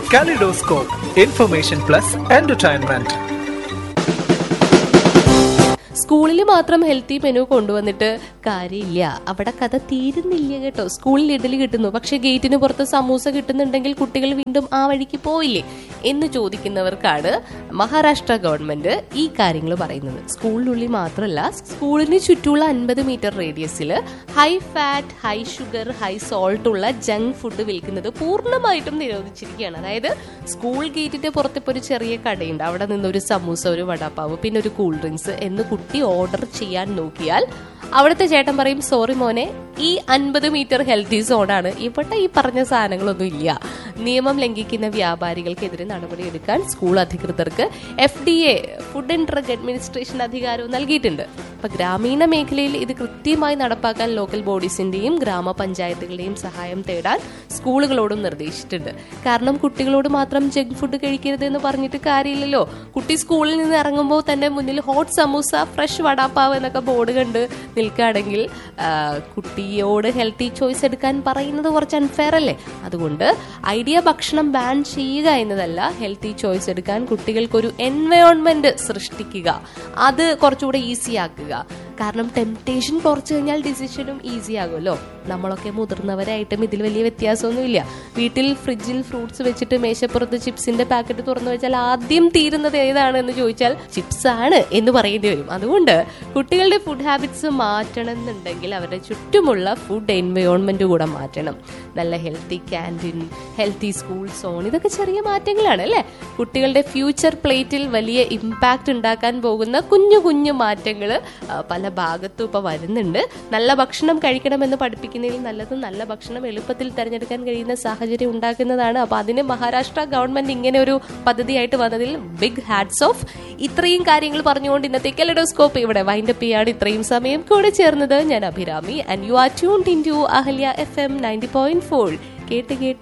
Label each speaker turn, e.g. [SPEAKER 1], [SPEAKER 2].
[SPEAKER 1] Kaleidoscope, information plus entertainment.
[SPEAKER 2] സ്കൂളിൽ മാത്രം healthy menu കൊണ്ടുവന്നിട്ട് കാര്യമില്ല അവിടെ കഥ തീരുന്നില്ല കേട്ടോ സ്കൂളിൽ ഇഡലി കിട്ടുന്നു പക്ഷെ ഗേറ്റിന് പുറത്ത് സമൂസ കിട്ടുന്നുണ്ടെങ്കിൽ കുട്ടികൾ വീണ്ടും ആ വഴിക്ക് പോയില്ലേ എന്ന് ചോദിക്കുന്നവർക്കാണ് മഹാരാഷ്ട്ര ഗവൺമെന്റ് ഈ കാര്യങ്ങൾ പറയുന്നത് സ്കൂളിനുള്ളിൽ മാത്രമല്ല സ്കൂളിന് ചുറ്റുമുള്ള അൻപത് മീറ്റർ റേഡിയസിൽ high fat high sugar high salt ഉള്ള ജങ്ക് ഫുഡ് വിൽക്കുന്നത് പൂർണ്ണമായിട്ടും നിരോധിച്ചിരിക്കുകയാണ് അതായത് സ്കൂൾ ഗേറ്റിന്റെ പുറത്ത് ഇപ്പോൾ ഒരു ചെറിയ കടയുണ്ട് അവിടെ നിന്ന് ഒരു സമൂസ ഒരു വടാപ്പാവ് പിന്നെ ഒരു കൂൾ ഡ്രിങ്ക്സ് എന്ന് കുട്ടി ഓർഡർ ചെയ്യാൻ നോക്കിയാൽ അവിടുത്തെ ചേട്ടൻ പറയും സോറി മോനെ ഈ അൻപത് മീറ്റർ ഹെൽത്തി സോണാണ് ഇവിടെ ഈ പറഞ്ഞ സാധനങ്ങളൊന്നും ഇല്ല നിയമം ലംഘിക്കുന്ന വ്യാപാരികൾക്കെതിരെ നടപടിയെടുക്കാൻ സ്കൂൾ അധികൃതർക്ക് F D A food and drug administration അധികാരവും നൽകിയിട്ടുണ്ട് അപ്പൊ ഗ്രാമീണ മേഖലയിൽ ഇത് കൃത്യമായി നടപ്പാക്കാൻ ലോക്കൽ ബോഡീസിന്റെയും ഗ്രാമപഞ്ചായത്തുകളുടെയും സഹായം തേടാൻ സ്കൂളുകളോടും നിർദ്ദേശിച്ചിട്ടുണ്ട് കാരണം കുട്ടികളോട് മാത്രം ജങ്ക് ഫുഡ് കഴിക്കരുത് എന്ന് പറഞ്ഞിട്ട് കാര്യമില്ലല്ലോ കുട്ടി സ്കൂളിൽ നിന്ന് ഇറങ്ങുമ്പോൾ തന്നെ മുന്നിൽ ഹോട്ട് സമൂസ ഫ്രഷ് വടാപ്പാവ് എന്നൊക്കെ ബോർഡ് കണ്ട് നിൽക്കുകയാണെങ്കിൽ ആ, കുട്ടിയോട് ഹെൽത്തി ചോയ്സ് എടുക്കാൻ പറയുന്നത് കുറച്ച് അൺഫെയർ അല്ലേ അതുകൊണ്ട് ഐഡിയ ഭക്ഷണം ബാൻ ചെയ്യുക എന്നതല്ല ഹെൽത്തി ചോയ്സ് എടുക്കാൻ കുട്ടികൾക്കൊരു എൻവയോൺമെന്റ് സൃഷ്ടിക്കുക അത് കുറച്ചുകൂടെ ഈസി ആക്കുക കാരണം ടെംപ്ടേഷൻ കുറച്ച് കഴിഞ്ഞാൽ ഡിസിഷനും ഈസി ആകുമല്ലോ നമ്മളൊക്കെ മുതിർന്നവരായിട്ടും ഇതിൽ വലിയ വ്യത്യാസമൊന്നുമില്ല വീട്ടിൽ ഫ്രിഡ്ജിൽ ഫ്രൂട്ട്സ് വെച്ചിട്ട് മേശപ്പുറത്ത് ചിപ്സിന്റെ പാക്കറ്റ് തുറന്നു വെച്ചാൽ ആദ്യം തീരുന്നത് ഏതാണ് എന്ന് ചോദിച്ചാൽ ചിപ്സ് ആണ് എന്ന് പറയേണ്ടി വരും അതുകൊണ്ട് കുട്ടികളുടെ ഫുഡ് ഹാബിറ്റ്സ് മാറ്റണം എന്നുണ്ടെങ്കിൽ അവരുടെ ചുറ്റുമുള്ള ഫുഡ് എൻവയോൺമെന്റ് കൂടെ മാറ്റണം നല്ല healthy canteen healthy school zone ഇതൊക്കെ ചെറിയ മാറ്റങ്ങളാണ് അല്ലേ കുട്ടികളുടെ ഫ്യൂച്ചർ പ്ലേറ്റിൽ വലിയ ഇമ്പാക്റ്റ് ഉണ്ടാക്കാൻ പോകുന്ന കുഞ്ഞു കുഞ്ഞു മാറ്റങ്ങൾ പല ഭാഗത്തും ഇപ്പൊ വരുന്നുണ്ട് നല്ല ഭക്ഷണം കഴിക്കണമെന്ന് പഠിപ്പിക്കുന്നതിൽ നല്ലത് നല്ല ഭക്ഷണം എളുപ്പത്തിൽ തിരഞ്ഞെടുക്കാൻ കഴിയുന്ന സാഹചര്യം ഉണ്ടാക്കുന്നതാണ് അപ്പൊ അതിന് മഹാരാഷ്ട്ര ഗവൺമെന്റ് ഇങ്ങനെ ഒരു പദ്ധതിയായിട്ട് വന്നതിൽ ബിഗ് ഹാറ്റ്സ് ഓഫ് ഇത്രയും കാര്യങ്ങൾ പറഞ്ഞുകൊണ്ട് ഇന്നത്തെ കെലഡോസ്കോപ്പ് ഇവിടെ വൈൻഡപ്പ് ചെയ്യാണ് ഇത്രയും സമയം കൂടെ ചേർന്നത് ഞാൻ Abhirami and you are tuned in to Ahalya F M ninety point four കേട്ട് കേട്ട്